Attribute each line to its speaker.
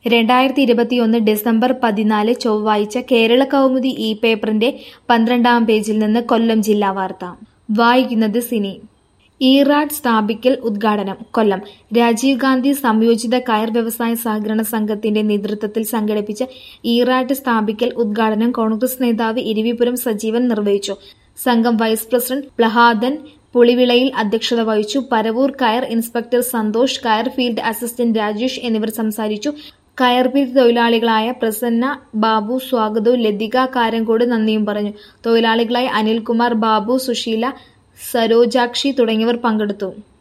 Speaker 1: രണ്ടായിരത്തി ഇരുപത്തിയൊന്ന് ഡിസംബർ പതിനാല് ചൊവ്വാഴ്ച കേരള കൗമുദി ഈ പേപ്പറിന്റെ പന്ത്രണ്ടാം പേജിൽ നിന്ന് കൊല്ലം ജില്ലാ വാർത്ത വായിക്കുന്നത് സിനി ഈറാഡ് സ്ഥാപിക്കൽ ഉദ്ഘാടനം കൊല്ലം രാജീവ് ഗാന്ധി സംയോജിത കയർ വ്യവസായ സഹകരണ സംഘത്തിന്റെ നേതൃത്വത്തിൽ സംഘടിപ്പിച്ച ഈറാഡ് സ്ഥാപിക്കൽ ഉദ്ഘാടനം കോൺഗ്രസ് നേതാവ് ഇരിവിപുരം സജീവൻ നിർവഹിച്ചു സംഘം വൈസ് പ്രസിഡന്റ് പ്ലഹാദൻ പുളിവിളയിൽ അധ്യക്ഷത വഹിച്ചു പരവൂർ കയർ ഇൻസ്പെക്ടർ സന്തോഷ് കയർ ഫീൽഡ് അസിസ്റ്റന്റ് രാജേഷ് എന്നിവർ സംസാരിച്ചു കയർപിരി തൊഴിലാളികളായ പ്രസന്ന ബാബു സ്വാഗതവും ലതിക കാരങ്കോട് നന്ദിയും പറഞ്ഞു തൊഴിലാളികളായ അനിൽകുമാർ ബാബു സുശീല സരോജാക്ഷി തുടങ്ങിയവർ പങ്കെടുത്തു